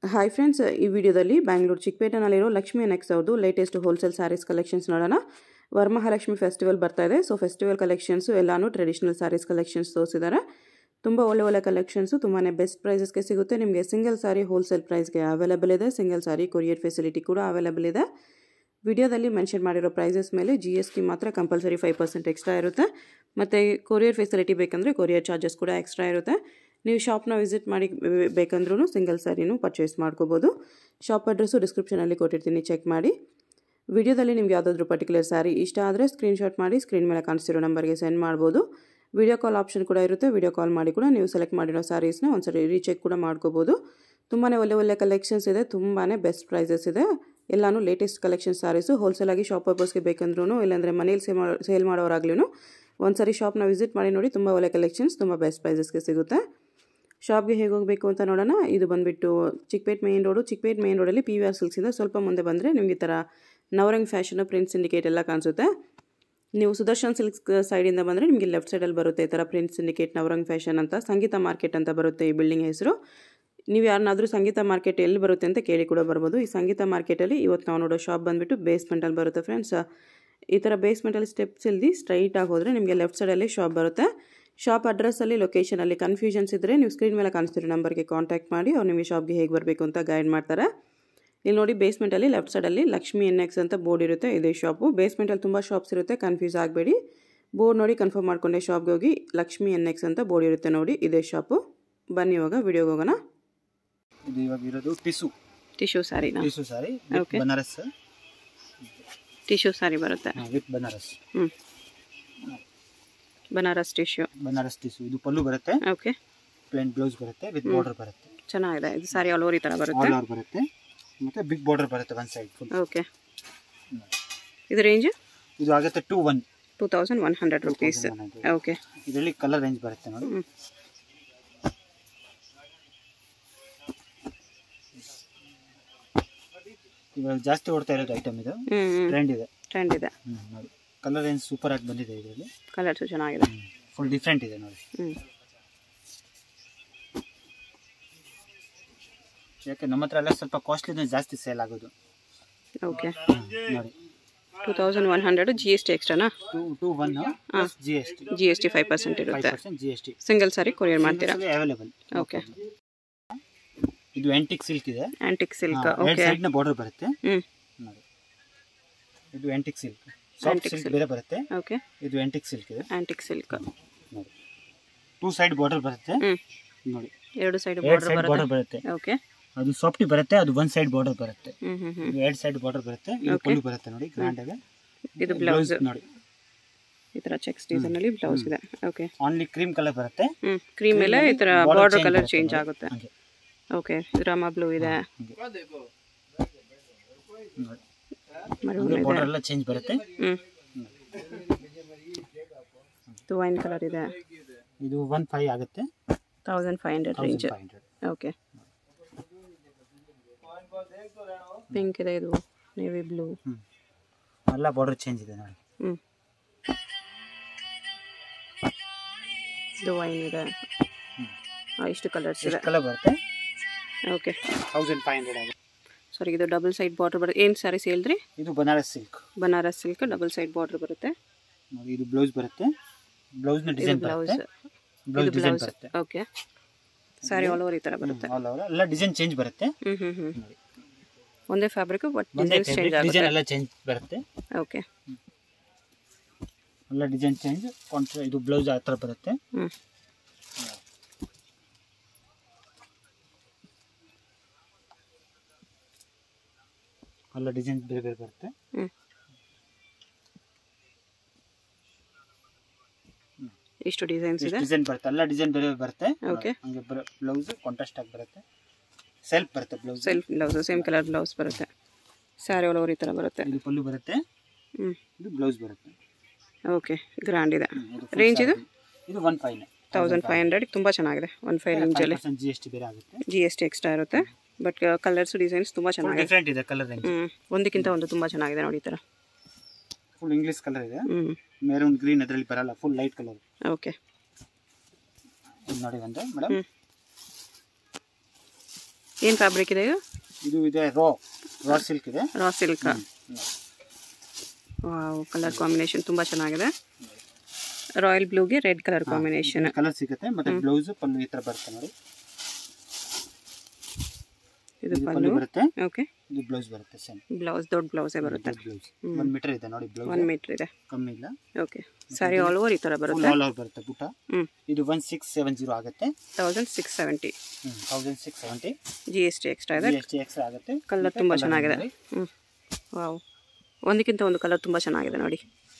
Hi friends ಈ ವಿಡಿಯೋದಲ್ಲಿ ಬ್ಯಾಂಗ್ಳೂರು ಚಿಕ್ಕಪೇಟೆನಲ್ಲಿರೋ ಲಕ್ಷ್ಮಿ ನೆಕ್ಸ್ ಅವ್ರದ್ದು ಲೇಟೆಸ್ಟ್ ಹೋಲ್ಸೇಲ್ ಸ್ಯಾರೀಸ್ ಕಲೆಕ್ಷನ್ಸ್ ನೋಡೋಣ ವರಮಹಾಲಕ್ಷ್ಮಿ ಫೆಸ್ಟಿವಲ್ ಬರ್ತಾ ಇದೆ ಸೊ ಫೆಸ್ಟಿವಲ್ ಕಲೆಕ್ಷನ್ಸು ಎಲ್ಲಾನು ಟ್ರೆಡಿಷನಲ್ ಸ್ಯಾರೀಸ್ ಕಲೆಕ್ಷನ್ಸ್ ತೋರಿಸಿದ್ದಾರೆ ತುಂಬ ಒಳ್ಳೆ ಒಳ್ಳೆ ಕಲೆಕ್ಷನ್ಸು ತುಂಬಾ ಬೆಸ್ಟ್ ಪ್ರೈಸಸ್ಗೆ ಸಿಗುತ್ತೆ ನಿಮಗೆ ಸಿಂಗಲ್ ಸಾರಿ ಹೋಲ್ಸೇಲ್ ಪ್ರೈಸ್ಗೆ ಅವೈಲೇಬಲ್ ಇದೆ ಸಿಂಗಲ್ ಸಾರಿ ಕೊರಿಯರ್ ಫೆಸಿಲಿಟಿ ಕೂಡ ಅವೈಲೇಬಲ್ ಇದೆ ವಿಡಿಯೋದಲ್ಲಿ ಮೆನ್ಷನ್ ಮಾಡಿರೋ ಪ್ರೈಸಸ್ ಮೇಲೆ ಜಿ ಎಸ್ ಟಿ ಮಾತ್ರ ಕಂಪಲ್ಸರಿ ಫೈವ್ ಪರ್ಸೆಂಟ್ ಎಕ್ಸ್ಟ್ರಾ ಇರುತ್ತೆ ಮತ್ತು ಕೊರಿಯರ್ ಫೆಸಿಲಿಟಿ ಬೇಕಂದರೆ ಕೊರಿಯರ್ ಚಾರ್ಜಸ್ ಕೂಡ ಎಕ್ಸ್ಟ್ರಾ ಇರುತ್ತೆ ನೀವು ಶಾಪ್ನ ವಿಸಿಟ್ ಮಾಡಿ ಬೇಕಂದ್ರೂ ಸಿಂಗಲ್ ಸ್ಯಾರಿನೂ ಪರ್ಚೇಸ್ ಮಾಡ್ಕೋಬೋದು ಶಾಪ್ ಅಡ್ರೆಸ್ಸು ಡಿಸ್ಕ್ರಿಪ್ಷನಲ್ಲಿ ಕೊಟ್ಟಿರ್ತೀನಿ ಚೆಕ್ ಮಾಡಿ ವಿಡಿಯೋದಲ್ಲಿ ನಿಮ್ಗೆ ಯಾವುದಾದ್ರೂ ಪರ್ಟಿಕ್ಯುಲರ್ ಸ್ಯಾರಿ ಇಷ್ಟ ಆದರೆ ಸ್ಕ್ರೀನ್ಶಾಟ್ ಮಾಡಿ ಸ್ಕ್ರೀನ್ ಮೇಲೆ ಕಾಣಿಸ್ತಿರೋ ನಂಬರ್ಗೆ ಸೆಂಡ್ ಮಾಡ್ಬೋದು ವಿಡಿಯೋ ಕಾಲ್ ಆಪ್ಷನ್ ಕೂಡ ಇರುತ್ತೆ ವಿಡಿಯೋ ಕಾಲ್ ಮಾಡಿ ಕೂಡ ನೀವು ಸೆಲೆಕ್ಟ್ ಮಾಡಿರೋ ಸ್ಯಾರೀಸ್ನ ಒಂದ್ಸರಿ ರೀಚೆಕ್ ಕೂಡ ಮಾಡ್ಕೋಬೋದು ತುಂಬಾ ಒಳ್ಳೆ ಒಳ್ಳೆ ಕಲೆಕ್ಷನ್ಸ್ ಇದೆ ತುಂಬಾ ಬೆಸ್ಟ್ ಪ್ರೈಸಸ್ ಇದೆ ಎಲ್ಲಾನು ಲೇಟೆಸ್ಟ್ ಕಲೆಕ್ಷನ್ ಸ್ಯಾರೀಸು ಹೋಲ್ಸೇಲಾಗಿ ಶಾಪ್ ಪರ್ಪಸ್ಗೆ ಬೇಕಂದ್ರೂ ಇಲ್ಲಾಂದರೆ ಮನೇಲಿ ಸೇಲ್ ಮಾಡೋ ಸೇಲ್ ಮಾಡೋರಾಗ್ಲೂ ಒಂದ್ಸರಿ ಶಾಪ್ನ ವಿಸಿಟ್ ಮಾಡಿ ನೋಡಿ ತುಂಬ ಒಳ್ಳೆ ಕಲೆಕ್ಷನ್ಸ್ ತುಂಬ ಬೆಸ್ಟ್ ಪ್ರೈಸಸ್ಗೆ ಸಿಗುತ್ತೆ ಶಾಪ್ಗೆ ಹೇಗೆ ಹೋಗಬೇಕು ಅಂತ ನೋಡೋಣ ಇದು ಬಂದುಬಿಟ್ಟು Chickpet main road Chickpet main ರೋಡಲ್ಲಿ ಪಿ ವಿ ಆರ್ ಸಿಲ್ಕ್ಸಿಂದ ಸ್ವಲ್ಪ ಮುಂದೆ ಬಂದರೆ ನಿಮಗೆ ಈ ಥರ ನವರಂಗ್ ಫ್ಯಾಷನು ಪ್ರಿಂಟ್ಸ್ ಇಂಡಿಕೇಟ್ ಎಲ್ಲ ಕಾಣಿಸುತ್ತೆ ನೀವು ಸುದರ್ಶನ್ ಸಿಲ್ಕ್ಸ್ ಸೈಡಿಂದ ಬಂದರೆ ನಿಮಗೆ ಲೆಫ್ಟ್ ಸೈಡಲ್ಲಿ ಬರುತ್ತೆ ಈ ಥರ ಪ್ರಿಂಟ್ಸ್ ಇಂಡಿಕೇಟ್ ನವರಂಗ್ ಫ್ಯಾಷನ್ ಅಂತ ಸಂಗೀತ ಮಾರ್ಕೆಟ್ ಅಂತ ಬರುತ್ತೆ ಈ ಬಿಲ್ಡಿಂಗ್ ಹೆಸರು ನೀವು ಯಾರನ್ನಾದರೂ ಸಂಗೀತ ಮಾರ್ಕೆಟ್ ಎಲ್ಲಿ ಬರುತ್ತೆ ಅಂತ ಕೇಳಿ ಕೂಡ ಬರ್ಬೋದು ಈ ಸಂಗೀತ ಮಾರ್ಕೆಟಲ್ಲಿ ಇವತ್ತು ನಾವು ನೋಡೋ ಶಾಪ್ ಬಂದುಬಿಟ್ಟು ಬೇಸ್ಮೆಂಟಲ್ಲಿ ಬರುತ್ತೆ ಫ್ರೆಂಡ್ಸ್ ಈ ಥರ ಬೇಸ್ಮೆಂಟಲ್ಲಿ ಸ್ಟೆಪ್ಸ್ ಇಲ್ದಿ ಸ್ಟ್ರೈಟಾಗಿ ಹೋದರೆ ನಿಮಗೆ ಲೆಫ್ಟ್ ಸೈಡಲ್ಲಿ ಶಾಪ್ ಬರುತ್ತೆ ಶಾಪ್ ಅಡ್ರೆಸ್ಸಲ್ಲಿ ಲೊಕೇಶನಲ್ಲಿ ಕನ್ಫ್ಯೂಷನ್ಸ್ ಇದ್ದರೆ ನೀವು ಸ್ಕ್ರೀನ್ ಮೇಲೆ ಕಾಣಿಸ್ತಿರೋ ನಂಬರ್ಗೆ ಕಾಂಟ್ಯಾಕ್ಟ್ ಮಾಡಿ ಅವ್ರು ನಿಮಗೆ ಶಾಪ್ಗೆ ಹೇಗೆ ಬರಬೇಕು ಅಂತ ಗೈಡ್ ಮಾಡ್ತಾರೆ ಇಲ್ಲಿ ನೋಡಿ ಬೇಸ್ಮೆಂಟಲ್ಲಿ ಲೆಫ್ಟ್ ಸೈಡಲ್ಲಿ ಲಕ್ಷ್ಮಿ ಎನ್ ಎಕ್ಸ್ ಅಂತ ಬೋರ್ಡ್ ಇರುತ್ತೆ ಇದೇ ಶಾಪು ಬೇಸ್ಮೆಂಟಲ್ಲಿ ತುಂಬ ಶಾಪ್ಸ್ ಇರುತ್ತೆ ಕನ್ಫ್ಯೂಸ್ ಆಗಬೇಡಿ ಬೋರ್ಡ್ ನೋಡಿ ಕನ್ಫರ್ಮ್ ಮಾಡ್ಕೊಂಡೆ ಶಾಪ್ಗೆ ಹೋಗಿ ಲಕ್ಷ್ಮಿ ಎನ್ ಎಕ್ಸ್ ಅಂತ ಬೋರ್ಡ್ ಇರುತ್ತೆ ನೋಡಿ ಇದೇ ಶಾಪು ಬನ್ನಿ ಇವಾಗ ವಿಡಿಯೋಗೆ ಹೋಗೋಣ ಇದು ಇವಾಗ ಇರೋದು ಟಿಸು ಟಿಶ್ಯೂ ಸ್ಯಾರಿನಾ tissue sari Okay. Banaras tissue sari ಬರುತ್ತೆ ವಿತ್ ಬನಾರಸ್ ಹ್ಞೂ ಬನಾರಸ್ ಟಿಶ್ಯೂ ಬನಾರಸ್ ಟಿಸು ಇದು ಪಲ್ಲು ಬರುತ್ತೆ ಓಕೆ ಪ್ಲೇನ್ ಬ್ಲೌಸ್ ಬರುತ್ತೆ ವಿತ್ ಬಾರ್ಡರ್ ಬರುತ್ತೆ ಚೆನ್ನಾಗಿದೆ ಇದು ಸ್ಯಾರಿ ಆಲ್ ಓವರ್ ಈ ಥರ ಬರುತ್ತೆ ಆಲ್ ಓವರ್ ಬರುತ್ತೆ ಮತ್ತೆ ಬಿಗ್ ಬಾರ್ಡರ್ ಬರುತ್ತೆ ಒನ್ ಸೈಡ್ ಫುಲ್ ಓಕೆ ಇದು ರೇಂಜ್ ಇದು ಆಗುತ್ತೆ two one two thousand one hundred rupees okay ಇದರಲ್ಲಿ ಕಲರ್ ರೇಂಜ್ ಬರುತ್ತೆ ನೋಡಿ ಹ್ಞೂ ಇವಾಗ ಜಾಸ್ತಿ ಓಡ್ತಾ ಇರೋದು ಐಟಮ್ ಇದು ಹ್ಞೂ ಹ್ಞೂ ಟ್ರೆಂಡ್ ಇದೆ ಟ್ರೆಂಡ್ ಇದೆ ಹ್ಮ್, ನೋಡಿ ಕಲರ್ ರೇಂಜ್ ಸೂಪರ್ ಆಗಿ ಬಂದಿದೆ ಇದರಲ್ಲಿ ಕಲರ್ಸು ಚೆನ್ನಾಗಿದೆ ಫುಲ್ ಡಿಫ್ರೆಂಟ್ ಇದೆ ನೋಡಿ ಹ್ಞೂ ಯಾಕೆ ನಮ್ಮ ಹತ್ರ ಎಲ್ಲ ಸ್ವಲ್ಪ ಕಾಸ್ಟ್ಲಿನೇ ಜಾಸ್ತಿ ಸೇಲ್ ಆಗೋದು ಓಕೆ ಹ್ಮ್, ನೋಡಿ two thousand one hundred G S T ಎಕ್ಸ್ಟ್ರಾನಾ two two one plus G S T G S T five percent five ಇರುತ್ತೆ percent G S T single sari courier ಮಾಡ್ತೀರಾ ಅವೈಲೇಬಲ್ ಓಕೆ ಇದು ಆಂಟಿಕ್ ಸಿಲ್ಕ್ ಇದೆ antique silk ಎರಡು okay side ನ border ಬರುತ್ತೆ ಹ್ಞೂ ನೋಡಿ ಇದು antique silk soft Antique silk silk. ಬೇರೆ ಬರುತ್ತೆ ಓಕೆ ಇದು ಆಂಟಿಕ್ ಸಿಲ್ಕ್ ಇದೆ ಆ್ಯಂಟಿಕ್ ಸಿಲ್ಕ್ ನೋಡಿ ಟೂ ಸೈಡ್ ಬಾರ್ಡರ್ ಬರುತ್ತೆ ಹ್ಞೂ ನೋಡಿ ಎರಡು ಸೈಡ್ ಎರಡು ಬಾರ್ಡರ್ ಸೈಡ್ ಬರುತ್ತೆ ಬಾರ್ಡರ್ ಬರುತ್ತೆ ಓಕೆ ಅದು ಸಾಫ್ಟಿ ಬರುತ್ತೆ ಅದು ಒನ್ ಸೈಡ್ ಬಾರ್ಡರ್ ಬರುತ್ತೆ ಹ್ಞೂ ಹ್ಞೂ ಹ್ಞೂ ಇದು ಎರಡು ಸೈಡ್ ಬಾರ್ಡರ್ ಬರುತ್ತೆ ಇದು Okay. ಪಲ್ಲು ಬರುತ್ತೆ ನೋಡಿ ಗ್ರ್ಯಾಂಡ್ ಆಗಿ ಇದು ಬ್ಲೌಸ್ ನೋಡಿ ಈ ಥರ ಚೆಕ್ಸ್ ಡಿಸೈನಲ್ಲಿ ಬ್ಲೌಸ್ ಇದೆ ಓಕೆ ಆನ್ಲಿ ಕ್ರೀಮ್ ಕಲರ್ ಬರುತ್ತೆ ಹ್ಞೂ ಕ್ರೀಮ್ ಮೇಲೆ ಈ ಥರ Border ಬಾರ್ಡರ್ change ಕಲರ್ ಬರುತ್ತೆ ಚೇಂಜ್ ನೋಡಿ. ಆಗುತ್ತೆ ಹಾಗೆ ಓಕೆ ರಾಮ ಬ್ಲೂ ಇದೆ ನೋಡಿ ಮರೂನ್ ಇದೆ ಬಾರ್ಡರ್ ಎಲ್ಲ ಚೇಂಜ್ ಬರುತ್ತೆ ಹ್ಞೂ ಇದು ವೈನ್ ಕಲರ್ ಇದೆ ಇದು ಒನ್ ಫೈವ್ ಆಗುತ್ತೆ thousand five hundred range five hundred okay pink ಇದೆ ಇದು ನೇವಿ ಬ್ಲೂ ಹ್ಞೂ ಎಲ್ಲ ಬಾರ್ಡರ್ ಚೇಂಜ್ ಇದೆ ನೋಡಿ ಹ್ಞೂ ಇದು ವೈನ್ ಇದೆ ಆ, ಇಷ್ಟು ಕಲರ್ಸ್ ಇದೆ ಎಷ್ಟು ಕಲರ್ ಬರುತ್ತೆ ಓಕೆ ತೌಸಂಡ್ ಫೈವ್ ಹಂಡ್ರೆಡ್ ಆಗುತ್ತೆ ಸಾರಿ ಇದು ಡಬಲ್ ಸೈಡ್ ಬಾರ್ಡರ್ ಬರುತ್ತೆ ಏನು ಸ್ಯಾರೀಸ್ ಹೇಳಿದ್ರಿ ಇದು Banaras silk Banaras silk double side border ಬರುತ್ತೆ ನೋಡಿ ಇದು ಬ್ಲೌಸ್ ಬರುತ್ತೆ ಬ್ಲೌಸ್ನ ಇದು ಡಿಸೈನ್ ಬ್ಲೌಸ್ ಬರುತ್ತೆ ಇದು ಬ್ಲೌಸ್ ಡಿಸೈನ್ ಬ್ಲೌಸ್ ಬರುತ್ತೆ ಓಕೆ ಸ್ಯಾರಿ ಆಲ್ ಓವರ್ ಈ ಥರ ಬರುತ್ತೆ ಆಲ್ ಓವರ್ ಎಲ್ಲ ಡಿಸೈನ್ ಚೇಂಜ್ ಬರುತ್ತೆ ಹ್ಞೂ ಹ್ಞೂ ಹ್ಞೂ ನೋಡಿ ಒಂದೇ ಫ್ಯಾಬ್ರಿಕ್ ಬಟ್ ಒಂದೇ ಡಿಸೈನ್ಸ್ ಚೇಂಜ್ ಡಿಸೈನ್ ಆಗುತ್ತೆ ಎಲ್ಲ ಚೇಂಜ್ ಬರುತ್ತೆ ಓಕೆ ಎಲ್ಲ ಡಿಸೈನ್ ಚೇಂಜ್ ಕಾಂಟ್ರಾ ಇದು ಬ್ಲೌಸ್ ಆ ಥರ ಬರುತ್ತೆ ಹ್ಞೂ ಎಲ್ಲ ಡಿಸೈನ್ ಬೇರೆ ಬೇರೆ ಬರುತ್ತೆ ಹ್ಞೂ ಇಷ್ಟು ಡಿಸೈನ್ಸ್ ಇದೆ ಡಿಸೈನ್ ಬರುತ್ತೆ ಎಲ್ಲ ಡಿಸೈನ್ ಬೇರೆ ಬೇರೆ ಬರುತ್ತೆ Okay. ಹಂಗೆ ಬ್ಲೌಸ್ ಕಾಂಟ್ರಾಸ್ಟ್ ಆಗಿ ಬರುತ್ತೆ ಸೆಲ್ಫ್ ಬರುತ್ತೆ blouse self blouse same colour blouse ಬರುತ್ತೆ ಸ್ಯಾರಿ ಆಲ್ ಓವರ್ ಈ ಥರ ಬರುತ್ತೆ ಇದು ಪಲ್ಲು ಬರುತ್ತೆ ಹ್ಞೂ ಇದು ಬ್ಲೌಸ್ ಬರುತ್ತೆ ಓಕೆ ಗ್ರ್ಯಾಂಡ್ ಇದೆ ಹ್ಮ್, ಇದು ರೇಂಜ್ ಇದು ಇದು one five thousand five hundred ತುಂಬ ಚೆನ್ನಾಗಿದೆ ಒನ್ ಫೈವ್ ರೇಂಜಲ್ಲಿ ಜಿ ಎಸ್ ಟಿ ಬೇರೆ ಆಗುತ್ತೆ ಜಿ ಎಸ್ ಟಿ ಎಕ್ಸ್ಟ್ರಾ ಇರುತ್ತೆ ಬಟ್ ಕಲರ್ಸ್ ಡಿಸೈನ್ಸ್ ತುಂಬ ಚೆನ್ನಾಗಿದೆ ಡಿಫ್ರೆಂಟ್ ಇದೆ ಕಲರ್ ರೇಂಜ್ ಹ್ಞೂ ಒಂದಕ್ಕಿಂತ ಒಂದು ತುಂಬ ಚೆನ್ನಾಗಿದೆ ನೋಡಿ ಈ ಥರ ಫುಲ್ ಇಂಗ್ಲಿಷ್ ಕಲರ್ ಇದೆ ಹ್ಞೂ ಮೆರೂನ್ ಗ್ರೀನ್ ಅದರಲ್ಲಿ ಬರಲ್ಲ ಫುಲ್ ಲೈಟ್ ಕಲರ್ ಓಕೆ ನೋಡಿ ಒಂದು ಮೇಡಮ್ ಹ್ಞೂ ಏನು ಫ್ಯಾಬ್ರಿಕ್ ಇದೆ ಇದು ಇದು ಇದೆ ರೋ ರಾ ಸಿಲ್ಕ್ ಇದೆ raw silk wow colour combination ತುಂಬ ಚೆನ್ನಾಗಿದೆ ರಾಯಲ್ ಬ್ಲೂಗೆ ರೆಡ್ ಕಲರ್ ಕಾಂಬಿನೇಷನ್ ಕಲರ್ ಸಿಗುತ್ತೆ ಮತ್ತೆ ಬ್ಲೌಸ್ ಪಲ್ಲು ಈ ತರ ಬರುತ್ತೆ ನೋಡಿ ಇದು ಇದು ಪಲ್ಲು ಪಲ್ಲು ಬರುತ್ತೆ ಓಕೆ ಇದು ಬ್ಲೌಸ್ ಬರುತ್ತೆ ಸೇಮ್ ಬ್ಲೌಸ್ ದೊಡ್ಡ ಬ್ಲೌಸೇ ಬರುತ್ತೆ ಬ್ಲೌಸ್ ಒಂದ್ ಮೀಟರ್ ಇದೆ ನೋಡಿ ಬ್ಲೌಸ್ ಒನ್ ಮೀಟ್ರ್ ಇದೆ ಕಮ್ಮಿ ಇಲ್ಲ ಓಕೆ ಸಾರಿ ಆಲ್ ಓವರ್ ಈ ಥರ ಫುಲ್ ಬರುತ್ತೆ ಆಲ್ ಓವರ್ ಬರುತ್ತೆ ಬುಟ್ಟ ಹ್ಞೂ ಇದು ಒನ್ ಸಿಕ್ಸ್ ಸೆವೆನ್ ಜೀರೋ ಆಗುತ್ತೆ thousand six seventy thousand six seventy G S T extra ಇದೆ ಜಿ ಎಸ್ ಟಿ ಎಕ್ಸ್ಟ್ರಾ ಆಗುತ್ತೆ ಕಲರ್ ಮತ್ತೆ ತುಂಬ colour ಚೆನ್ನಾಗಿದೆ ನೋಡಿ. ಹ್ಞೂ ವಾವ್ ಒಂದಕ್ಕಿಂತ ಒಂದು ಕಲರ್ ತುಂಬ ಚೆನ್ನಾಗಿದೆ ನೋಡಿ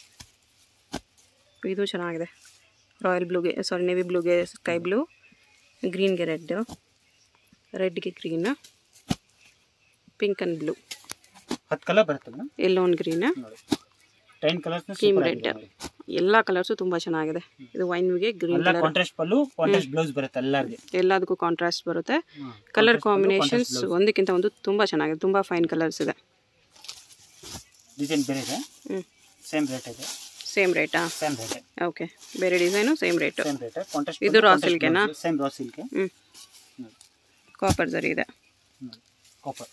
ಇದು ಚೆನ್ನಾಗಿದೆ ರಾಯಲ್ ಬ್ಲೂಗೆ ಸಾರಿ ನೇವಿ ಬ್ಲೂಗೆ ಸ್ಕೈ ಬ್ಲೂ ಗ್ರೀನ್ಗೆ ರೆಡ್ ರೆಡ್ಗೆ ಗ್ರೀನ್ ಪಿಂಕ್ ಆ್ಯಂಡ್ ಬ್ಲೂ ಹತ್ತು ಕಲರ್ ಬರುತ್ತೆ ಮೇಡಮ್ ಎಲ್ಲೋ ಒಂದು ಗ್ರೀನ್ ನೋಡಿ ಟೆನ್ ಕಲರ್ಸ್ ಕ್ರೀಮ್ ರೆಡ್ ಎಲ್ಲ ಕಲರ್ಸು ತುಂಬ ಚೆನ್ನಾಗಿದೆ ಇದು ವೈನ್ಗೆ ಗ್ರೀನ್ ಎಲ್ಲ colour contrast pallu contrast blouse ಬರುತ್ತೆ ಎಲ್ಲರಿಗೆ ಎಲ್ಲದಕ್ಕೂ ಕಾಂಟ್ರಾಸ್ಟ್ ಬರುತ್ತೆ ಕಲರ್ ಕಾಂಬಿನೇಷನ್ಸ್ ಒಂದಕ್ಕಿಂತ ಒಂದು ತುಂಬ ಚೆನ್ನಾಗಿದೆ ತುಂಬ ಫೈನ್ ಕಲರ್ಸ್ ಇದೆ ಡಿಸೈನ್ ಬೇರೆ ಇದೆ ಹ್ಞೂ ಸೇಮ್ ರೇಟ್ ಇದೆ ಸೇಮ್ ರೇಟಾ ಸೇಮ್ ರೇಟ್ ಓಕೆ ಬೇರೆ design same rate same rate contrast ಇದು raw silk ಏನಾ? ಸೇಮ್ ರಾ ಸಿಲ್ಕ್ ಹ್ಞೂ ಕಾಪರ್ ಜರಿ ಇದೆ copper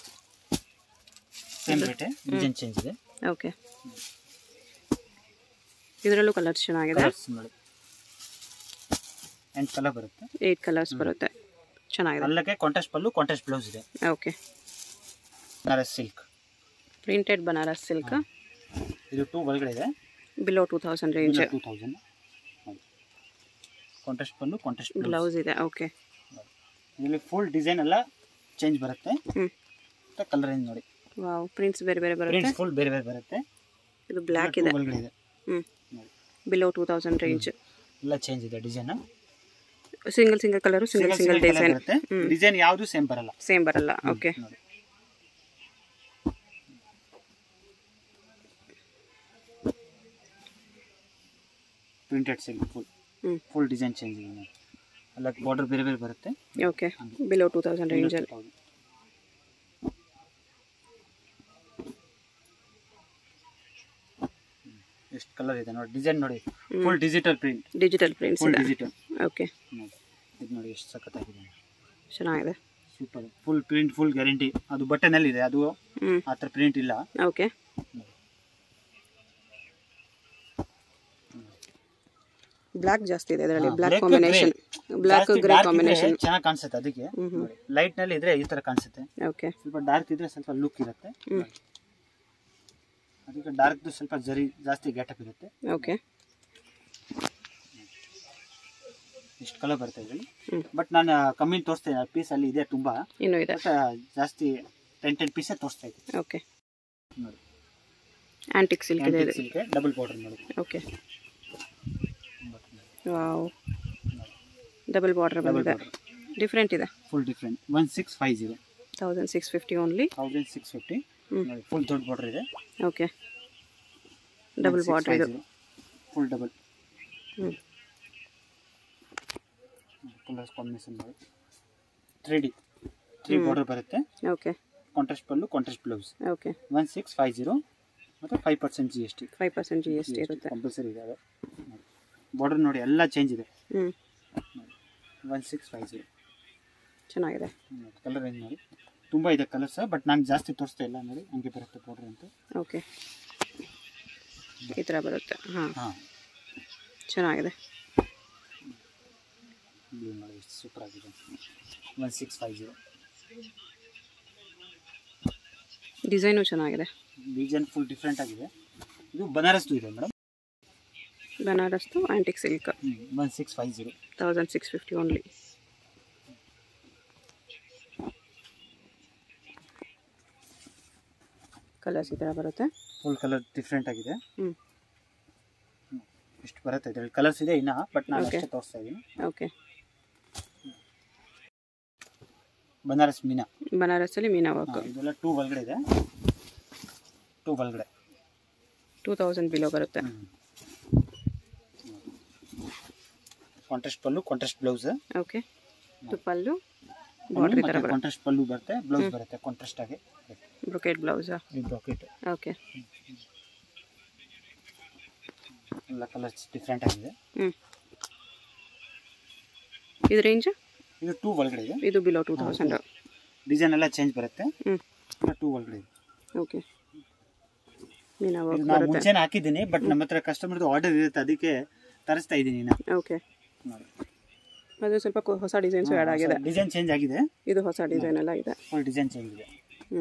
same rate design change ಇದೆ ಓಕೆ ಇದರಲ್ಲೂ ಕಲರ್ಸ್ ಚೆನ್ನಾಗಿದೆ ಕಲರ್ಸ್ ನೋಡಿ ಎಂಟು ಕಲರ್ ಬರುತ್ತೆ ಏಯ್ಟ್ ಕಲರ್ಸ್ ಬರುತ್ತೆ ಚೆನ್ನಾಗಿದೆ ಅಲ್ಲಕ್ಕೆ ಕಾಂಟ್ರಾಸ್ಟ್ ಪಲ್ಲು ಕಾಂಟ್ರಾಸ್ಟ್ ಬ್ಲೌಸ್ ಇದೆ okay Banaras silk printed Banaras silk ಇದು ಟೂ ಒಳಗಡೆ ಇದೆ below two thousand range two thousand contrast pallu contrast blouse blouse ಇದೆ ಓಕೆ ಇದರಲ್ಲಿ ಫುಲ್ ಡಿಸೈನ್ ಎಲ್ಲ ಚೇಂಜ್ ಬರುತ್ತೆ ಹ್ಞೂ ಮತ್ತೆ ಕಲರ್ ಏನು ನೋಡಿ ವಾವ್ ಪ್ರಿಂಟ್ಸ್ ಬೇರೆ ಬೇರೆ ಬರುತ್ತೆ ಪ್ರಿಂಟ್ಸ್ ಫುಲ್ ಬೇರೆ ಬೇರೆ ಬರುತ್ತೆ ಇದು ಬ್ಲ್ಯಾಕ್ two ಇದೆ ಒಳಗಡೆ ಇದೆ ಹ್ಞೂ ನೋಡಿ ಬಿಲೋ ಟೂ ತೌಸಂಡ್ ರೇಂಜ್ ಎಲ್ಲ ಚೇಂಜ್ ಇದೆ design single single colour single single design ಬರುತ್ತೆ ಡಿಸೈನ್ ಯಾವುದು ಸೇಮ್ ಬರಲ್ಲ ಸೇಮ್ ಬರಲ್ಲ ಓಕೆ ನೋಡಿ ಪ್ರಿಂಟೆಡ್ ಸಿಲ್ಕ್ ಫುಲ್ ಹ್ಞೂ ಫುಲ್ ಡಿಸೈನ್ ಚೇಂಜ್ ಇದೆ ನೋಡಿ ಎಲ್ಲ ಬಾರ್ಡರ್ ಬೇರೆ ಬೇರೆ ಬರುತ್ತೆ ಓಕೆ ಬಿಲೋ ಟೂ ತೌಸಂಡ್ ರೇಂಜಲ್ಲಿ ಎಷ್ಟು ಕಲರ್ ಇದೆ ನೋಡಿ ಡಿಸೈನ್ ನೋಡಿ full digital print digital prints full ಇದೆ ಡಿಜಿಟಲ್ ಓಕೆ ನೋಡಿ ಇದು ನೋಡಿ ಎಷ್ಟು ಸಖತ್ತಾಗಿದೆ ಚೆನ್ನಾಗಿದೆ super full print full guarantee ಅದು ಬಟನಲ್ಲಿ ಇದೆ ಅದು ಹ್ಞೂ ಆ ಥರ ಪ್ರಿಂಟ್ ಇಲ್ಲ ಓಕೆ ಬ್ಲ್ಯಾಕ್ ಜಾಸ್ತಿ ಇದೆ ಇದರಲ್ಲಿ black black combination black grey combination ಚೆನ್ನಾಗಿ ಕಾಣಿಸುತ್ತೆ ಅದಕ್ಕೆ ನೋಡಿ ಲೈಟ್ ನಲ್ಲಿ ಇದ್ರೆ ಈ ತರ ಕಾಣಿಸುತ್ತೆ ಓಕೆ ಸ್ವಲ್ಪ ಡಾರ್ಕ್ ಇದ್ರೆ ಸ್ವಲ್ಪ ಲುಕ್ ಇರುತ್ತೆ ಹ್ಮ್. ನೋಡಿ. ಅದಕ್ಕೆ ಡಾರ್ಕ್ ಸ್ವಲ್ಪ ಜರಿ ಜಾಸ್ತಿ ಗ್ಯಾಟಪ್ ಇರುತ್ತೆ ಓಕೆ ಇಷ್ಟು ಕಲರ್ ಬರುತ್ತೆ ಇದರಲ್ಲಿ ಹ್ಞೂ ಬಟ್ ನಾನು ಕಮ್ಮಿ ತೋರಿಸ್ತೇನೆ ಪೀಸ್ ಅಲ್ಲಿ ಇದೆ ತುಂಬಾ ಇನ್ನೂ ಇದೆ ಬಟ್ ಜಾಸ್ತಿ ಟೆನ್ ಟೆನ್ ಪೀಸೇ ತೋರಿಸ್ತಾ ಇದ್ದೀನಿ ಓಕೆ ನೋಡಿ ಆಂಟಿಕ್ ಸಿಲ್ಕ್ ಇದೆ ಇದು ಸಿಲ್ಕ್ ಡಬಲ್ ಬಾರ್ಡರ್ ನೋಡಿ ಓಕೆ ವಾವ್ ಡಬಲ್ ಬಾರ್ಡರ್ ಬಂದಿದೆ ಡಿಫ್ರೆಂಟ್ ಇದೆ full different one six five zero thousand six fifty only thousand six fifty ಹ್ಞೂ ನೋಡಿ ಫುಲ್ ದೊಡ್ಡ ಬಾರ್ಡರ್ ಇದೆ ಓಕೆ ಡಬಲ್ ಬಾರ್ಡರ್ ಇದು ಫುಲ್ ಡಬಲ್ ಹ್ಞೂ ಕಲರ್ಸ್ ಕಾಂಬಿನೇಷನ್ ಮಾಡಿ ತ್ರೀ ಡಿ ತ್ರೀ ಬಾರ್ಡರ್ ಬರುತ್ತೆ okay contrast pallu contrast blouse okay one six five zero ಮತ್ತು five percent G S T five percent G S T ಇರುತ್ತೆ compulsory ಇದೆ border ನೋಡಿ ಎಲ್ಲ change ಇದೆ ಹ್ಞೂ ಒನ್ ಸಿಕ್ಸ್ ಫೈವ್ ಜೀರೋ ಚೆನ್ನಾಗಿದೆ ಕಲರ್ ಏನು ನೋಡಿ ತುಂಬ ಇದೆ ಕಲರ್ಸ್ ಬಟ್ ನಾನು ಜಾಸ್ತಿ ತೋರಿಸ್ತಾ ಇಲ್ಲ ನೋಡಿ ಹಂಗೆ ಬರುತ್ತೆ ಬಾರ್ಡರ್ ಅಂತ ಓಕೆ ಈ ಥರ ಬರುತ್ತೆ ಹಾಂ ಹಾಂ ಚೆನ್ನಾಗಿದೆ ಬ್ಲೂ ನೋಡಿ ಎಷ್ಟು ಸೂಪರ್ ಆಗಿದೆ one six five zero design ಚೆನ್ನಾಗಿದೆ ಡಿಸೈನ್ ಫುಲ್ ಡಿಫ್ರೆಂಟ್ ಆಗಿದೆ ಇದು ಬನಾರಸ್ದು ಇದೆ ಮೇಡಮ್ ಬನಾರಸ್ದು antique silk one six five zero thousand six fifty only colours ಈ ಥರ ಬರುತ್ತೆ ಫುಲ್ ಕಲರ್ ಡಿಫ್ರೆಂಟ್ ಆಗಿದೆ ಹ್ಞೂ ಇಷ್ಟು ಬರುತ್ತೆ ಇದರಲ್ಲಿ ಕಲರ್ಸ್ ಇದೆ ಇನ್ನ ಬಟ್ ನಾನು Okay. ಅಷ್ಟೇ ತೋರಿಸ್ತಾ ಇದ್ದೀನಿ ಓಕೆ ಬನಾರಸ್ ಮೀನಾ ಬನಾರಸಲ್ಲಿ ಮೀನಾ ವರ್ಕ್ ಹಾ, ಇದೆಲ್ಲ ಟೂ ಒಳಗಡೆ ಇದೆ ಟೂ ಒಳಗಡೆ ಟೂ ತೌಸಂಡ್ ಬಿಲೋ ಬರುತ್ತೆ contrast pallu contrast blouse okay ತುಪ್ಪಲ್ಲು ಬಾರ್ಡ್ರ್ ಈ ಥರ ಬರುತ್ತೆ ಕಾಂಟ್ರಾಸ್ಟ್ ಪಲ್ಲು ಬರುತ್ತೆ ಬ್ಲೌಸ್ ಬರುತ್ತೆ ಕಾಂಟ್ರಾಸ್ಟ್ ಆಗಿ ಬ್ರೊಕೆಟ್ ಬ್ಲೌಸಾ ಈ ಬ್ರಾಕೆಟ್ ಓಕೆ ಎಲ್ಲ ಕಲರ್ಸ್ ಡಿಫ್ರೆಂಟ್ ಆಗಿದೆ ಹ್ಞೂ ಇದು ರೇಂಜ್ ಇದು ಟೂ ಒಳಗಡೆ ಇದೆ ಇದು ಬಿಲೋ ಟೂ ತೌಸಂಡ್ ಡಿಸೈನ್ ಎಲ್ಲ ಚೇಂಜ್ ಬರುತ್ತೆ ಹ್ಞೂ ಟೂ ಒಳಗಡೆ ಇದೆ. ಓಕೆ ಮೀನಾ ಇದು ವರ್ಕ್ ನಾವು ಬರುತ್ತೆ ಮುಂಚೆನೇ ಹಾಕಿದ್ದೀನಿ ಬಟ್ ನಮ್ಮ ಹತ್ರ ಕಸ್ಟಮರ್ದು ಆರ್ಡರ್ ಇರುತ್ತೆ ಅದಕ್ಕೆ ತರಿಸ್ತಾ ಇದ್ದೀನಿ ನಾ ಓಕೆ ಅದು ಸ್ವಲ್ಪ ಕೊ- ಹೊಸ ಡಿಸೈನ್ಸು ಆ್ಯಡ್ ಆಗಿದೆ ಡಿಸೈನ್ ಚೇಂಜ್ ಆಗಿದೆ ಇದು ಹೊಸ ಡಿಸೈನ್ ಎಲ್ಲ ಇದೆ ಫುಲ್ ಡಿಸೈನ್ ಚೇಂಜ್ ಇದೆ ಹ್ಞೂ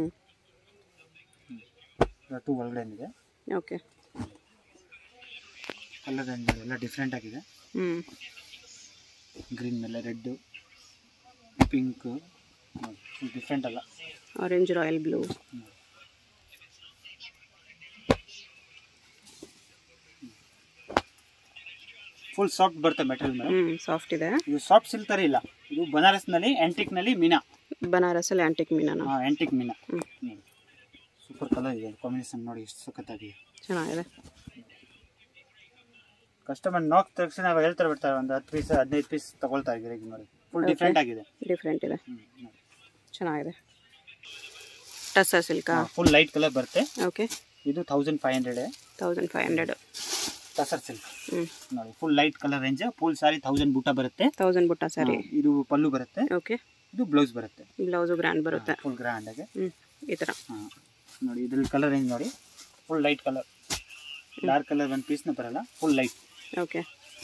ಟೂ ಒಳಗಡೆ ಇದೆ ಓಕೆ ಕಲರ್ ಎಲ್ಲ ಡಿಫ್ರೆಂಟ್ ಆಗಿದೆ ಹ್ಞೂ ಗ್ರೀನ್ ಮೇಲೆ ರೆಡ್ ಪಿಂಕ್ ಫುಲ್ ಡಿಫ್ರೆಂಟ್ ಅಲ್ಲ orange royal blue full soft ಬರುತ್ತೆ ಮೆಟೀರಿಯಲ್ ಮೇಲೆ ಹ್ಞೂ ಸಾಫ್ಟ್ ಇದೆ ಇದು ಸಾಫ್ಟ್ ಸಿಲ್ಕ್ ತರ ಇಲ್ಲ ಇದು ಬನಾರಸ್ನಲ್ಲಿ ಆಂಟಿಕ್ನಲ್ಲಿ ಮೀನಾ ಬನಾರಸಲ್ಲಿ ಆಂಟಿಕ್ ಮೀನಾ ಆಂಟಿಕ್ ಮೀನಾ ಹ್ಞೂ ಸೂಪರ್ ಕಲರ್ ಇದೆ ಕಾಂಬಿನೇಷನ್ ನೋಡಿ ಎಷ್ಟು ಸಖತ್ತಾಗಿದೆ ಚೆನ್ನಾಗಿದೆ ಕಸ್ಟಮರ್ ನಾಕ್ ತಕ್ಷಣ ನಾವು ಹೇಳ್ತಾರೆ ಬಿಡ್ತಾರೆ ಒಂದು ಹತ್ತು ಪೀಸ್ ಹದಿನೈದು ಪೀಸ್ ತಗೊಳ್ತಾ ಇದ್ದೀರಿ ಈಗ ನೋಡಿ ಫುಲ್ ಡಿಫ್ರೆಂಟ್ ಆಗಿದೆ ಡಿಫ್ರೆಂಟ್ ಇದೆ ಚೆನ್ನಾಗಿದೆ ಟಸ್ಸರ್ ಸಿಲ್ಕಾ ಫುಲ್ ಲೈಟ್ ಕಲರ್ ಬರುತ್ತೆ ಓಕೆ ಇದು thousand five hundred thousand five hundred tussar silk ಹ್ಞೂ ನೋಡಿ full light colour range full sari thousand ಬೂಟ ಬರುತ್ತೆ ತೌಸಂಡ್ ಬುಟ್ಟ ಸ್ಯಾರಿ ಹಾ, ಇದು ಪಲ್ಲು ಬರುತ್ತೆ ಓಕೆ ಇದು ಬ್ಲೌಸ್ ಬರುತ್ತೆ ಬ್ಲೌಸು ಗ್ರ್ಯಾಂಡ್ ಬರುತ್ತೆ ಫುಲ್ ಗ್ರ್ಯಾಂಡ್ ಆಗಿ ಹ್ಞೂ ಈ ಥರ ಹಾ. ನೋಡಿ ಇದ್ರಲ್ಲಿ ಕಲರ್ ರೇಂಜ್ ನೋಡಿ full light colour dark colour ಒಂದು ಪೀಸ್ನ ಬರಲ್ಲ full light okay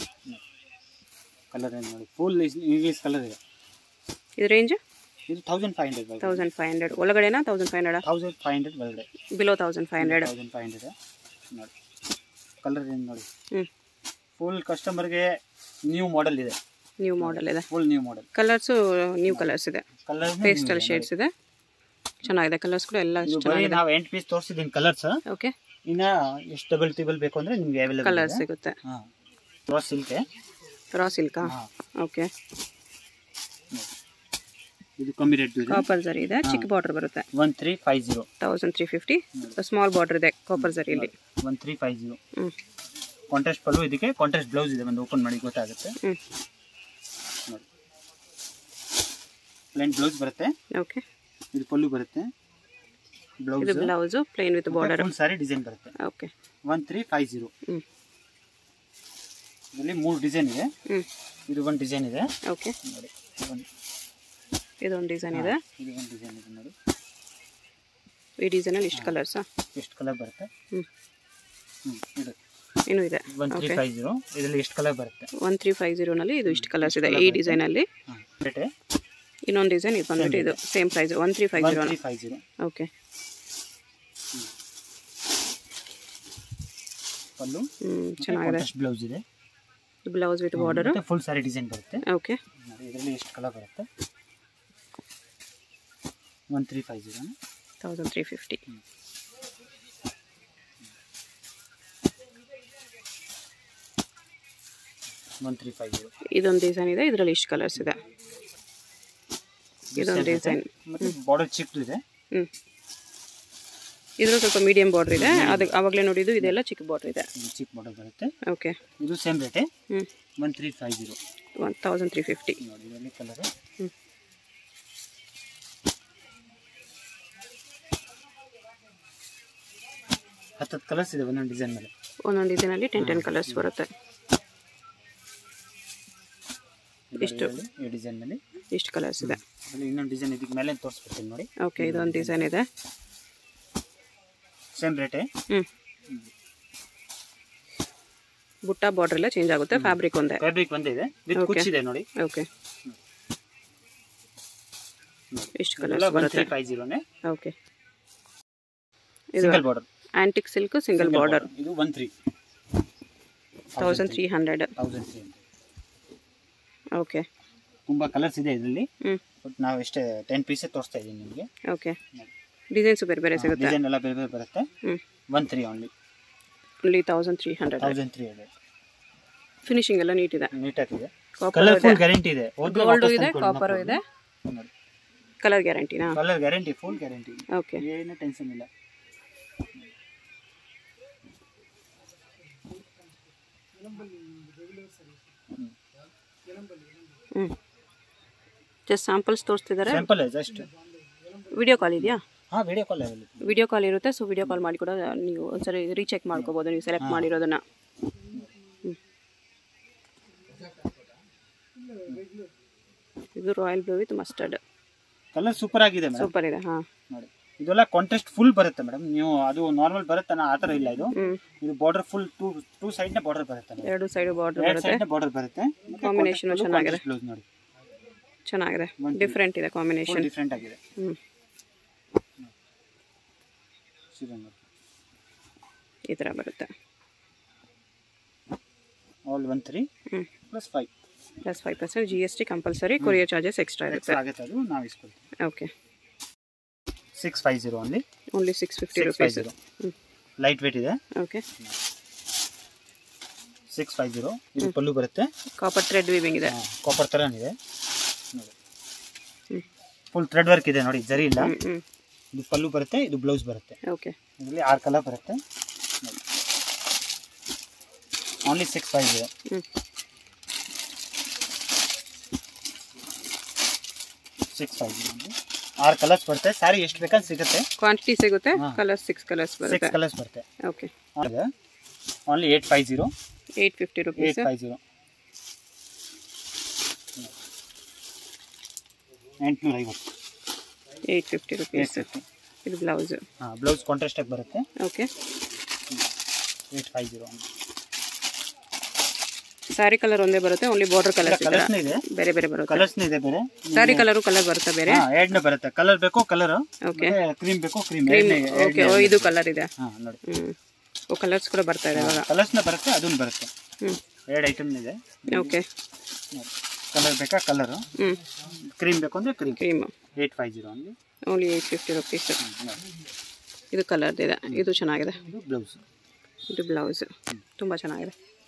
colour range ನೋಡಿ ಫುಲ್ ಇಂಗ್ಲೀಷ್ ಕಲರ್ ಇದೆ ಇದು ರೇಂಜ್ ಇದು thousand five hundred thousand five hundred ಒಳಗಡೆನಾ thousand five hundred thousand five hundred ಒಳಗಡೆ below thousand five hundred thousand five hundred ನೋಡಿ ಕಲರ್ ರೇಂಜ್ ನೋಡಿ ಹ್ಞೂ ಫುಲ್ ಕಸ್ಟಮರ್ಗೆ ನ್ಯೂ ಮಾಡೆಲ್ ಇದೆ ನ್ಯೂ ಮಾಡೆಲ್ ಇದೆ full new model colours new colours ಇದೆ colour pastel shades ಇದೆ ಚೆನ್ನಾಗಿದೆ ಕಲರ್ಸ್ ಕೂಡ ಎಲ್ಲ ಇದು ಬರೀ ಚೆನ್ನಾಗಿದೆ ನಾವು ಎಂಟು ಪೀಸ್ ತೋರಿಸಿದ್ದೀನಿ ಕಲರ್ಸ್ ಓಕೆ ಇನ್ನ ಎಷ್ಟು ಡಬಲ್ ಟಿಬಲ್ ಬೇಕು ಅಂದ್ರೆ ನಿಮ್ಗೆ ಅವೈಲೇಬಲ್ ಕಲರ್ ಸಿಗುತ್ತೆ ಹಾಂ ಕ್ರಾಸ್ ಸಿಲ್ಕೆ ರಾ ಸಿಲ್ಕಾ ಹಾಂ ಓಕೆ ಇದು ಕಮ್ಮಿ ರೇಟ್ ಇದೆ ಕಾಪರ್ ಜರಿ ಇದೆ ಚಿಕ್ಕ ಬಾರ್ಡರ್ ಬರುತ್ತೆ one three five zero thousand three fifty small border ಇದೆ ಕಾಪರ್ ಜರಿಯಲ್ಲಿ ಒನ್ ತ್ರೀ ಫೈವ್ ಜೀರೋ ಹ್ಞೂ ಕಾಂಟ್ರಾಸ್ಟ್ ಪಲ್ಲು ಇದಕ್ಕೆ ಕಾಂಟ್ರಾಸ್ಟ್ ಬ್ಲೌಸ್ ಇದೆ ಒಂದು ಓಪನ್ ಮಾಡಿ ಗೊತ್ತಾಗುತ್ತೆ ಹ್ಞೂ ನೋಡಿ ಪ್ಲೇನ್ ಬ್ಲೌಸ್ ಬರುತ್ತೆ ಓಕೆ ಇದು ಪಲ್ಲು ಬರುತ್ತೆ ಬ್ಲೌಸ್ ಇದು blouse plain with border full sari design ಬರುತ್ತೆ okay one three five zero ಹ್ಞೂ ಇದರಲ್ಲಿ ಮೂರು ಡಿಸೈನ್ ಇದೆ ಹ್ಞೂ ಇದು ಒಂದು ಡಿಸೈನ್ ಇದೆ ಓಕೆ ನೋಡಿ ಒಂದು ಇದೊಂದು ಡಿಸೈನ್ ಇದೆ ಇದು ಒಂದು ಡಿಸೈನ್ ಇದೆ ನೋಡಿ ಈ ಡಿಸೈನಲ್ಲಿ ಇಷ್ಟು ಕಲರ್ಸಾ ಎಷ್ಟು ಕಲರ್ ಬರುತ್ತೆ ಹ್ಞೂ ಹ್ಞೂ ಇದು ಇನ್ನೂ ಇದೆ ಒನ್ ತ್ರೀ ಫೈವ್ ಜೀರೋ ಇದರಲ್ಲಿ ಎಷ್ಟು ಕಲರ್ ಬರುತ್ತೆ ಒನ್ ತ್ರೀ ಫೈವ್ ಜೀರೋನಲ್ಲಿ ಇದು ಇಷ್ಟು ಕಲರ್ಸ್ ಇದೆ ಈ ಡಿಸೈನಲ್ಲಿ ಹಾಂ ರೇಟೆ ಇನ್ನೊಂದು ಡಿಸೈನ್ ಇದು ಬಂದ್ಬಿಟ್ಟು ಇದು same price one three five one zero three five zero okay pallu ಹ್ಞೂ ಚೆನ್ನಾಗಿದೆ ಬ್ಲೌಸ್ ಇದೆ blouse with border full sari design ಬರುತ್ತೆ ಓಕೆ ನೋಡಿ ಇದರಲ್ಲಿ ಎಷ್ಟು ಕಲರ್ ಬರುತ್ತೆ one three five zero thousand three fifty one three five zero ಇದೊಂದು ಡಿಸೈನ್ ಇದೆ ಇದರಲ್ಲಿ ಇಷ್ಟು ಕಲರ್ಸ್ ಇದೆ ಇದೊಂದು ಡಿಸೈನ್ ಮತ್ತು ಬಾರ್ಡರ್ ಚಿಕ್ಕದು ಇದೆ ಹ್ಞೂ ಇದ್ರೂ ಸ್ವಲ್ಪ ಮೀಡಿಯಂ ಬಾರ್ಡ್ರ್ ಇದೆ ಅದಕ್ಕೆ ಆವಾಗಲೇ ನೋಡಿದ್ದು ಇದೆಲ್ಲ ಚಿಕ್ಕ ಬಾರ್ಡ್ರ್ ಇದೆ ಇದು ಚಿಕ್ಕ ಬಾರ್ಡರ್ ಬರುತ್ತೆ ಓಕೆ ಇದು ಸೇಮ್ ರೇಟೆ ಹ್ಞೂ one three five zero one thousand three fifty ನೋಡಿ ಇದರಲ್ಲಿ ಕಲರ್ ಹ್ಞೂ ಹತ್ತತ್ತು ಕಲರ್ಸ್ ಇದೆ ಒಂದೊಂದು ಡಿಸೈನ್ ಮೇಲೆ ಒಂದೊಂದು ಡಿಸೈನಲ್ಲಿ ಟೆನ್ ಟೆನ್ ಕಲರ್ಸ್ ಬರುತ್ತೆ ಇಷ್ಟು ಇದರಲ್ಲಿ ಈ ಡಿಸೈನ್ ಮೇಲೆ ಇಷ್ಟು ಕಲರ್ಸ್ ಇದೆ ಅದರಲ್ಲಿ ಇನ್ನೊಂದು ಡಿಸೈನ್ ಇದಕ್ಕೆ ಮೇಲೆ ತೋರಿಸ್ಬಿಡ್ತೀನಿ ನೋಡಿ ಓಕೆ ಇದೊಂದು ಡಿಸೈನ್ ಇದೆ ಸೇಮ್ ರೇಟೆ ಹ್ಞೂ ಬುಟ್ಟ ಬಾರ್ಡ್ರ್ ಎಲ್ಲ ಚೇಂಜ್ ಆಗುತ್ತೆ ಫ್ಯಾಬ್ರಿಕ್ ಒಂದೇ ಫ್ಯಾಬ್ರಿಕ್ ಒಂದೇ ಇದೆ ವಿತ್ Okay. ಕುಚ್ಚಿದೆ ನೋಡಿ ಓಕೆ ಇಷ್ಟು ಎಲ್ಲ ಕಲರ್ಸ್ ಒನ್ ಬರುತ್ತೆ ತ್ರೀ ಫೈವ್ ಜೀರೋನೇ ಓಕೆ ಇದು single border antique silk single border ಇದು one three thousand three hundred thousand three okay ತುಂಬ ಕಲರ್ಸ್ ಇದೆ ಇದರಲ್ಲಿ ಹ್ಞೂ ಬಟ್ ನಾವು ಎಷ್ಟೇ ಟೆನ್ ಪೀಸೇ ತೋರಿಸ್ತಾ ಇದ್ದೀನಿ ನಿಮಗೆ ಓಕೆ ಡಿಸೈನ್ಸು ಬೇರೆ ಬೇರೆ ಸಿಗುತ್ತೆ ಡಿಸೈನ್ ಎಲ್ಲ ಬೇರೆ ಬೇರೆ ಬರುತ್ತೆ ಹ್ಞೂ ಒನ್ ತ್ರೀ ಓನ್ಲಿ ಇಲ್ಲಿ thousand three hundred thousand three ಇದೆ ಫಿನಿಶಿಂಗ್ ಎಲ್ಲ ನೀಟ್ ಇದೆ ನೀಟಾಗಿದೆ ಕಾಪರ್ ಕಲರ್ ಇದೆ ಫುಲ್ ಗ್ಯಾರಂಟಿ ಇದೆ ಹೋದ್ರೆ ಗೋಲ್ಡು ವಾಪಸ್ ಇದೆ ತಂದ್ಕೊಡಿ, ಕಾಪರು no ಇದೆ problem. ನೋಡಿ ಕಲರ್ ಗ್ಯಾರಂಟಿನಾ colour guarantee full guarantee okay ಏನು ಟೆನ್ಷನ್ ಇಲ್ಲ ಹ್ಞೂ ಜಸ್ಟ್ ಸ್ಯಾಂಪಲ್ಸ್ ತೋರಿಸ್ತಿದ್ದಾರೆ ಸಿಂಪಲ್ ಜಸ್ಟ್ ವಿಡಿಯೋ ಕಾಲ್ ಇದೆಯಾ ಹಾಂ video call available video call ಇರುತ್ತೆ ಸೊ ವಿಡಿಯೋ ಕಾಲ್ ಮಾಡಿ ಕೂಡ ನೀವು ಒಂದ್ಸರಿ ರೀಚೆಕ್ ಮಾಡ್ಕೋಬೋದು ನೀವು ಸೆಲೆಕ್ಟ್ ಮಾಡಿರೋದನ್ನ ಹ್ಮ್. ಇದು royal blue with mustard colour super ಆಗಿದೆ ಮೇಡಮ್ ಸೂಪರ್ ಇದೆ ಹಾಂ ನೋಡಿ ಇದೆಲ್ಲ ಕಾಂಟ್ರಾಸ್ಟ್ ಫುಲ್ ಬರುತ್ತೆ ಮೇಡಮ್ ನೀವು ಅದು ನಾರ್ಮಲ್ ಬರುತ್ತೆ ಆ ಥರ ಇಲ್ಲ ಇದು ಹ್ಞೂ ಇದು border full two two side ನ ಬಾರ್ಡರ್ ಬರುತ್ತೆ madam. ಎರಡು ಸೈಡ್ ಬಾರ್ಡರ್ ಎರಡು ಬರುತ್ತೆ ಸೈಡ್ ನ ಬಾರ್ಡರ್ ಬರುತ್ತೆ Combination ಚೆನ್ನಾಗಿದೆ. ಬ್ಲೌಸ್ ನೋಡಿ ಚೆನ್ನಾಗಿದೆ ಒಂದು- ಡಿಫ್ರೆಂಟ್ ಇದೆ ಫುಲ್ ಕಾಂಬಿನೇಷನ್ ಡಿಫ್ರೆಂಟ್ ಆಗಿದೆ ಹ್ಞೂ ಸೀರೆ ನೋಡಿ ಈ ಥರ ಬರುತ್ತೆ ಆಲ್ ಒನ್ ತ್ರೀ ಹ್ಞೂ plus five plus five percent G S T compulsory courier charges extra ಇರುತ್ತೆ ಎಕ್ಸ್ಟ್ರಾ ಆಗುತ್ತೆ ಅದು ನಾವು ಇಸ್ಕೊಳ್ತೀವಿ ಓಕೆ ಸಿಕ್ಸ್ ಫೈವ್ ಜೀರೋ ಅಲ್ಲಿ only six fifty six five rupees zero ಹ್ಞೂ ಲೈಟ್ ವೇಟ್ ಇದೆ ಓಕೆ ಸಿಕ್ಸ್ ಫೈವ್ ಜೀರೋ ಇದು ಪಲ್ಲು ಬರುತ್ತೆ ಕಾಪರ್ ಥ್ರೆಡ್ ವೀವಿಂಗ್ ಇದೆ ಕಾಪರ್ ಥರನಿದೆ ನೋಡಿ ಹ್ಞೂ ಫುಲ್ ಥ್ರೆಡ್ ವರ್ಕ್ ಇದೆ ನೋಡಿ ಜರಿ ಇಲ್ಲ ಹ್ಞೂ ಹ್ಞೂ ಇದು ಪಲ್ಲು ಬರುತ್ತೆ ಇದು ಬ್ಲೌಸ್ ಬರುತ್ತೆ ಓಕೆ ಇದರಲ್ಲಿ ಆರು ಕಲರ್ ಬರುತ್ತೆ ಓನ್ಲಿ ಸಿಕ್ಸ್ ಫೈವ್ ಜೀರೋ ಹ್ಞೂ ಸಿಕ್ಸ್ ಫೈವ್ ಜೀರೋ ಆರು ಕಲರ್ಸ್ ಬರುತ್ತೆ ಸ್ಯಾರಿ ಎಷ್ಟು ಬೇಕಂತ ಸಿಗುತ್ತೆ ಕ್ವಾಂಟಿಟಿ ಸಿಗುತ್ತೆ ಹಾ. ಕಲರ್ಸ್ ಸಿಕ್ಸ್ ಕಲರ್ಸ್ ಬರುತ್ತೆ ಸಿಕ್ಸ್ ಕಲರ್ಸ್ ಬರುತ್ತೆ okay only eight five zero eight fifty eight rupees five zero ಎಂಟುನೂರ ಐವತ್ತು eight fifty eight rupees fifty ಇದು ಬ್ಲೌಸ್ ಹಾಂ ಬ್ಲೌಸ್ ಕಾಂಟ್ರಾಸ್ಟಾಗಿ ಬರುತ್ತೆ okay eight five zero sari colour ಒಂದೇ ಬರುತ್ತೆ ಓನ್ಲಿ ಬಾರ್ಡರ್ ಕಲರ್ಸ್ ಈ ಥರ ಕಲರ್ಸ್ನೇ ಇದೆ ಬೇರೆ ಬೇರೆ ಬರುತ್ತೆ ಕಲರ್ಸ್ನೇ ಇದೆ ಬೇರೆ ಸ್ಯಾರಿ ಕಲರು ಕಲರ್ ಬರುತ್ತೆ ಬೇರೆ ಹಾಂ ಎರಡನೇ ಬರುತ್ತೆ ಕಲರ್ ಬೇಕೋ ಕಲರ್ ಓಕೆ ಕ್ರೀಮ್ ಬೇಕೋ ಕ್ರೀಮ್ ಕ್ರೀಮ್ ಓಕೆ ಓ ಇದು ಕಲರ್ ಇದೆ ಹಾಂ ನೋಡಿ ಹ್ಞೂ ಓ ಕಲರ್ಸ್ ಕೂಡ ಬರ್ತಾ ಇದೆ ಇವಾಗ ಕಲರ್ಸ್ನ ಬರುತ್ತೆ ಅದನ್ನು ಬರುತ್ತೆ ಹ್ಞೂ ಎರಡು ಐಟಮ್ ಇದೆ ಓಕೆ ಕಲರ್ ಬೇಕಾ ಕಲರು ಹ್ಞೂ ಕ್ರೀಮ್ ಬೇಕು ಅಂದರೆ cream cream eight five zero ಅಲ್ಲಿ ಓನ್ಲಿ ಏಯ್ಟ್ ಫಿಫ್ಟಿ ರುಪೀಸ್ ಇದು ಕಲರ್ದಿದೆ ಇದು ಚೆನ್ನಾಗಿದೆ ಇದು ಬ್ಲೌಸ್ ಇದು ಬ್ಲೌಸ್ ತುಂಬ ಚೆನ್ನಾಗಿದೆ